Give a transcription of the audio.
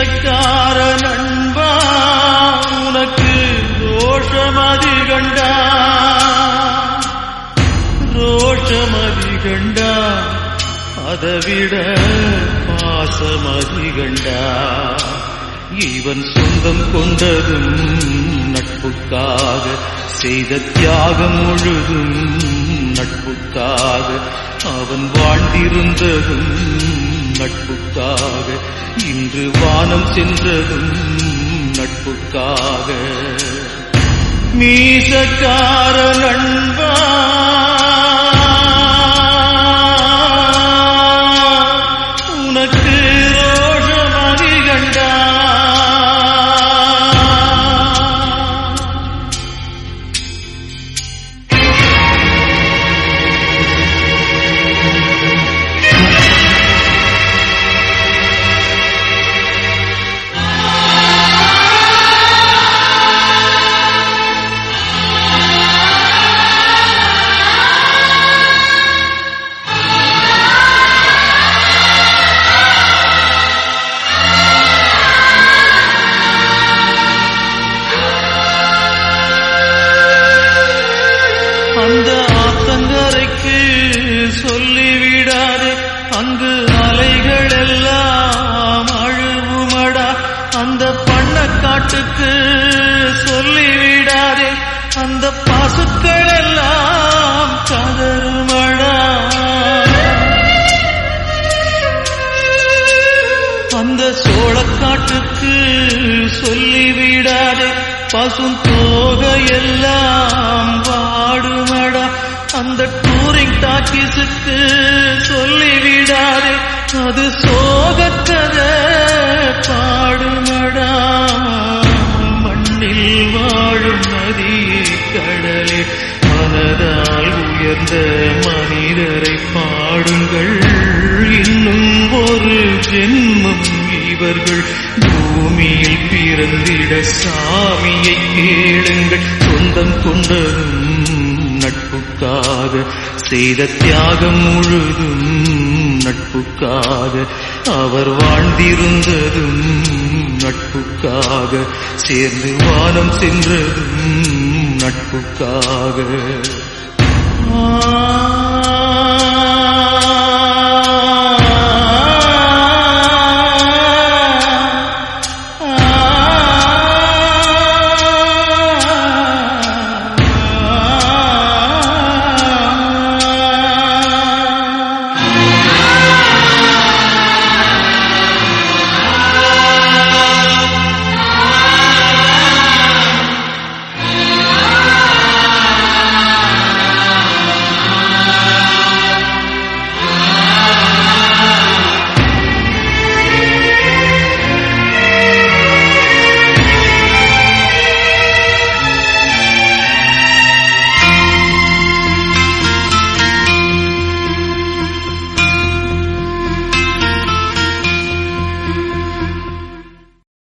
மீசக்கார நண்பா உனக்கு ரோஷமதி கண்டா ரோஷமதி கண்டா அதைவிட பாசமதி கண்டா இவன் சொந்தம் கொண்டதும் நட்புக்காக செய்த தியாகம் முழுதும் நட்புக்காக அவன் வாழ்ந்திருந்ததும் நட்புக்காக இன்று வானம் சென்றதும் நட்புக்காக மீசக்கார நண்பா உனக்கு ரோஷமதி கண்டா அந்த ஆத்தங்கரைக்கு சொல்லிவிடாதே அங்கு அலைகள் எல்லாம் அழுவுமடா அந்த பண்ணக்காட்டுக்கு சொல்லிவிடாதே அந்த பசுக்கள் எல்லாம் கதறுமடா அந்த சோளக்காட்டுக்கு சொல்லிவிடாதே பசும் தோகையெல்லாம் வாடுமடா அந்த டூரிங் டாக்கிஸுக்கு சொல்லிவிடாதே அது சோகக்கதை பாடுமடா மண்ணில் வாழும் நதியே கடலே மனதால் உயர்ந்த மனிதரை பாடுங்கள் இன்னும் ஒரு ஜென்மம் இவர்கள் பூமியில் பிறந்திட சாமியை கேளுங்கள் சொந்தம் கொண்டதும் நட்புக்காக செய்த தியாகம் முழுதும் நட்புக்காக அவர் வாழ்ந்திருந்ததும் நட்புக்காக சேர்ந்து வானம் சென்றதும் நட்புக்காக